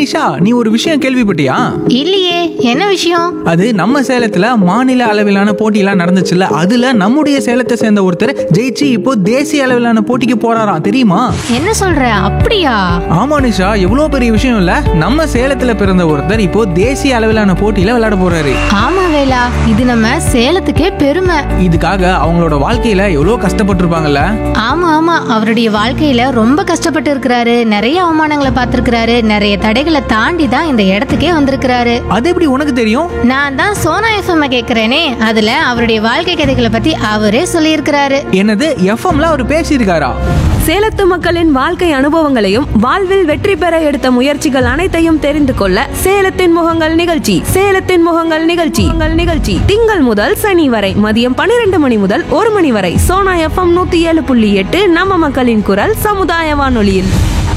நிஷா நீ ஒரு விஷயம் கேள்விப்பட்டியா இல்லையே என்ன விஷயம் அது நம்ம சேலத்துல மாநில அளவிலான போட்டியெல்லாம் நடந்துச்சுல்ல அதுல நம்முடைய சேலத்தை சேர்ந்த ஒருத்தர் ஜெயிச்சு இப்போ தேசிய அளவிலான போட்டிக்கு போறாராம் தெரியுமா என்ன சொல்ற அப்படியா ஆமா நிஷா எவ்வளவு பெரிய விஷயம் இல்ல நம்ம சேலத்துல பிறந்த ஒருத்தர் இப்போ தேசிய அளவிலான போட்டியில விளையாட போறாரு ஆமா வேலா இது நம்ம சேலத்துக்கே பெருமை இதுக்காக அவங்களோட வாழ்க்கையில எவ்வளவு கஷ்டப்பட்டிருப்பாங்கல்ல ஆமா ஆமா அவருடைய வாழ்க்கையில ரொம்ப கஷ்டப்பட்டு இருக்கிறாரு நிறைய அவமானங்களை பார்த்திருக்கிறாரு நிறைய தடைகளை தாண்டி தான் இந்த இடத்துக்கே வந்திருக்கிறாரு அது எப்படி உனக்கு தெரியும் நான் தான் சோனா எஃப்எம் கேக்குறேனே அதுல அவருடைய வாழ்க்கை கதைகளை பத்தி அவரே சொல்லியிருக்கிறாரு என்னது எஃப்எம்ல அவர் பேசியிருக்காரா சேலத்து மக்களின் வாழ்க்கை அனுபவங்களையும் வாழ்வில் வெற்றி பெற எடுத்த முயற்சிகள் அனைத்தையும் தெரிந்து கொள்ள சேலத்தின் முகங்கள் நிகழ்ச்சி சேலத்தின் முகங்கள் நிகழ்ச்சி உங்கள் நிகழ்ச்சி திங்கள் முதல் சனி வரை மதியம் பன்னிரண்டு மணி முதல் ஒரு மணி வரை சோனா எஃப்எம் நூத்தி ஏழு புள்ளி எட்டு நம்ம மக்களின் குரல் சமுதாய வானொலியில்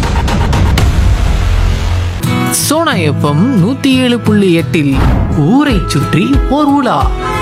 சோனா எஃப்எம் நூத்தி ஏழு புள்ளி எட்டில் ஊரை சுற்றி ஓர் உலா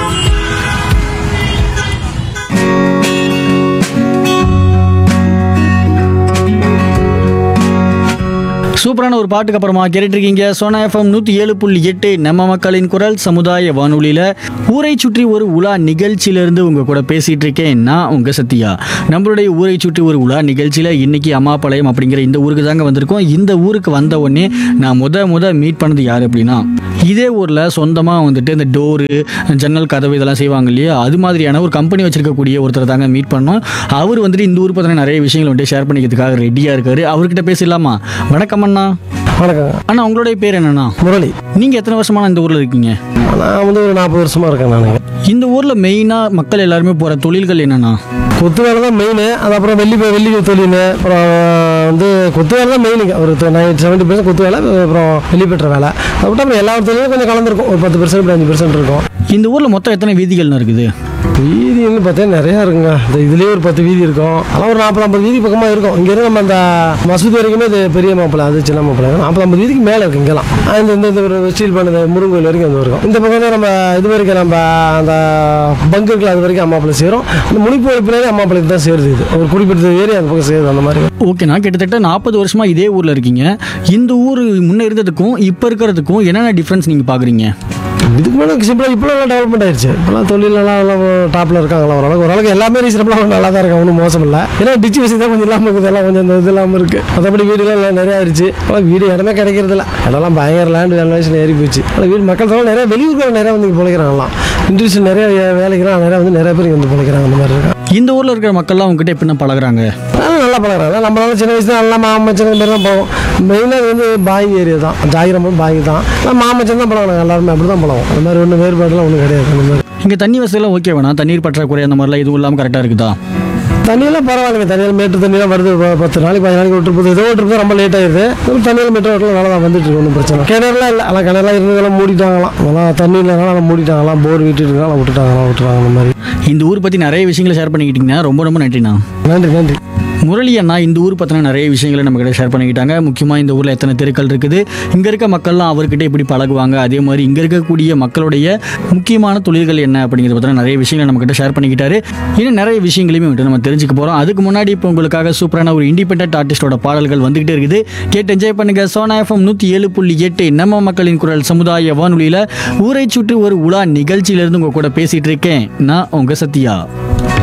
சூப்பரான ஒரு பாட்டுக்கு அப்புறமா கேட்டுட்டு இருக்கீங்க சோனா எஃப்எம் நூற்றி ஏழு புள்ளி எட்டு நம்ம மக்களின் குரல் சமுதாய வானொலியில் ஊரை சுற்றி ஒரு உலா நிகழ்ச்சியிலேருந்து உங்கள் கூட பேசிகிட்டு இருக்கேன் நான் உங்கள் சத்யா நம்மளுடைய ஊரை சுற்றி ஒரு உலா நிகழ்ச்சியில் இன்னைக்கு அம்மாபாளையம் அப்படிங்கிற இந்த ஊருக்கு தாங்க வந்திருக்கோம் இந்த ஊருக்கு வந்த உடனே நான் முத முத மீட் பண்ணது யார் அப்படின்னா இதே ஊரில் சொந்தமாக வந்துட்டு இந்த டோரு ஜன்னல் கதவு இதெல்லாம் செய்வாங்க இல்லையா அது மாதிரியான ஒரு கம்பெனி வச்சிருக்கக்கூடிய ஒருத்தர் தாங்க மீட் பண்ணோம் அவர் வந்துட்டு இந்த ஊர் பற்றின நிறைய விஷயங்கள் வந்துட்டு ஷேர் பண்ணிக்கிறதுக்காக ரெடியாக இருக்காரு அவர்கிட்ட பேசலாமா வணக்கம் அண்ணா வணக்கம் அண்ணா உங்களுடைய பேர் என்னண்ணா முரளி நீங்கள் எத்தனை வருஷமான இந்த ஊரில் இருக்கீங்க நான் வந்து ஒரு நாற்பது வருஷமா இருக்கேன் நான் இந்த ஊரில் மெயினாக மக்கள் எல்லாருமே போகிற தொழில்கள் என்னென்னா கொத்து வேலை தான் மெயின் அது அப்புறம் வெள்ளி வெள்ளி தொழில் அப்புறம் வந்து கொத்து வேலை தான் மெயினுங்க ஒரு நைன் செவன்ட்டி பர்சன்ட் கொத்து வேலை அப்புறம் வெள்ளி பெற்ற வேலை அது விட்டு அப்புறம் எல்லா தொழிலும் கொஞ்சம் கலந்துருக்கும் ஒரு பத்து பர்சன்ட் அஞ்சு பர்சன்ட் இருக்கும் இந்த ஊரில் மொத்தம் எத்தனை வீதிகள்னு இருக்குது வீதின்னு பார்த்தா நிறையா இருக்குங்க இந்த இதுலேயே ஒரு பத்து வீதி இருக்கும் அதெல்லாம் ஒரு நாற்பது ஐம்பது வீதி பக்கமாக இருக்கும் இங்கேருந்து நம்ம அந்த மசூதி வரைக்குமே இது பெரிய மாப்பிள்ளை அது சின்ன மாப்பிள்ளை நாற்பது ஐம்பது வீதிக்கு மேலே இருக்கு இங்கெல்லாம் இந்த இந்த இந்த ஒரு ஸ்டீல் பண்ண முருங்கோயில் வரைக்கும் வந்து இருக்கும் இந்த பக்கம் தான் நம்ம இது வரைக்கும் நம்ம அந்த பங்கு இருக்குல்ல அது வரைக்கும் அம்மாப்பிள்ளை சேரும் அந்த முனிப்பு பின்னாடி அம்மாப்பிள்ளைக்கு தான் சேருது இது ஒரு குறிப்பிட்ட ஏரியா அந்த பக்கம் சேருது அந்த மாதிரி ஓகேண்ணா கிட்டத்தட்ட நாற்பது வருஷமாக இதே ஊரில் இருக்கீங்க இந்த ஊர் முன்னே இருந்ததுக்கும் இப்போ இருக்கிறதுக்கும் என்னென்ன டிஃப்ரென்ஸ் நீங்கள் பார்க்குறீங்க இதுக்கு மேலே சிம்பிளாக இப்போலாம் டெவலப்மெண்ட் ஆயிடுச்சு இப்போலாம் தொழில் நல்லா நல்லா டாப்பில் இருக்காங்களா ஓரளவுக்கு ஓரளவுக்கு எல்லாமே ரீசனபிளாக நல்லா தான் இருக்காங்க ஒன்றும் மோசம் இல்லை ஏன்னா டிச்சு வசதி தான் கொஞ்சம் இல்லாமல் இருக்குது எல்லாம் கொஞ்சம் இந்த இது இல்லாமல் இருக்குது மற்றபடி வீடுலாம் எல்லாம் நிறைய ஆயிடுச்சு இப்போலாம் வீடு இடமே கிடைக்கிறது இல்லை இடம்லாம் பயங்கர லேண்ட் வேல்யூஷன் ஏறி போச்சு ஆனால் வீடு மக்கள் தொகை நிறைய வெளியூர்கள் நிறைய வந்து இங்கே பிழைக்கிறாங்களாம் இண்டஸ்ட்ரி நிறைய வேலைக்கெல்லாம் நிறைய வந்து நிறைய பேர் இங்கே வந்து பிழைக்கிறாங்க அந்த மாதிரி இருக்காங்க இந்த ஊரில் இருக்கிற மக்கள்லாம் உங்ககிட்ட எப்படின்னா பழகுறாங்க நல்லா நல்லா பழகிறாங்க நம்மளால சின்ன வயசுல நல்லா மாமச்சன் மாதிரி தான் போவோம் மெயினாக வந்து பாய் ஏரியா தான் ஜாகிரம் பாய் தான் ஆனால் மாமச்சன் தான் பழகிறாங்க எல்லாருமே அப்படி தான் பழகும் அந்த மாதிரி ஒன்றும் வேறுபாடுலாம் ஒன்றும் கிடையாது அந்த மாதிரி இங்கே தண்ணி வசதியெல்லாம் ஓகே வேணா தண்ணீர் பற்றாக்குறை அந்த மாதிரிலாம் எதுவும் இல்லாமல் கரெக்டாக இருக்குதா தண்ணியெல்லாம் பரவாயில்லைங்க தண்ணியில் மேட்டு தண்ணியெல்லாம் வருது ப- பத்து நாளைக்கு பதினஞ்சு நாளைக்கு விட்டு போகுது ஏதோ விட்டு ரொம்ப லேட் ஆயிடுது நம்ம தண்ணியில் மீட்டர் வாட்டர் நல்லா தான் வந்துட்டு இருக்கு ஒன்றும் பிரச்சனை கிணறுலாம் இல்லை ஆனால் கிணறுலாம் இருந்ததெல்லாம் மூடிட்டாங்களாம் அதெல்லாம் தண்ணி இல்லைனாலும் அதை மூடிட்டாங்களாம் போர் விட்டுட்டு இருக்காங்க விட்டுட்டாங்களாம் விட்டுறாங்க அந்த மாதிரி இந்த ஊர் பற்றி நிறைய விஷயங்களை ஷேர் பண்ணிக்கிட்டீங்கன்னா ரொம்ப ரொம்ப நன்றிண்ணா நன்றி நன்றி முரளி அண்ணா இந்த ஊர் பற்றின நிறைய விஷயங்களை நம்ம கிட்ட ஷேர் பண்ணிக்கிட்டாங்க முக்கியமாக இந்த ஊரில் எத்தனை தெருக்கள் இருக்குது இங்கே இருக்க மக்கள்லாம் அவர்கிட்ட எப்படி பழகுவாங்க அதே மாதிரி இங்கே இருக்கக்கூடிய மக்களுடைய முக்கியமான தொழில்கள் என்ன அப்படிங்கிறத பற்றின நிறைய விஷயங்களை நம்ம கிட்ட ஷேர் பண்ணிக்கிட்டாரு இன்னும் நிறைய விஷயங்களையுமே வந்துட்டு நம்ம தெரிஞ்சுக்க போகிறோம் அதுக்கு முன்னாடி இப்போ உங்களுக்காக சூப்பரான ஒரு இண்டிபெண்டன்ட் ஆர்டிஸ்டோட பாடல்கள் வந்துகிட்டே இருக்குது கேட்டு என்ஜாய் பண்ணுங்க சோனா எஃப்எம் நூற்றி ஏழு புள்ளி எட்டு நம்ம மக்களின் குரல் சமுதாய வானொலியில் ஊரை சுற்றி ஒரு உலா நிகழ்ச்சியிலேருந்து உங்கள் கூட பேசிகிட்டு இருக்கேன் நான் உங்கள் சத்யா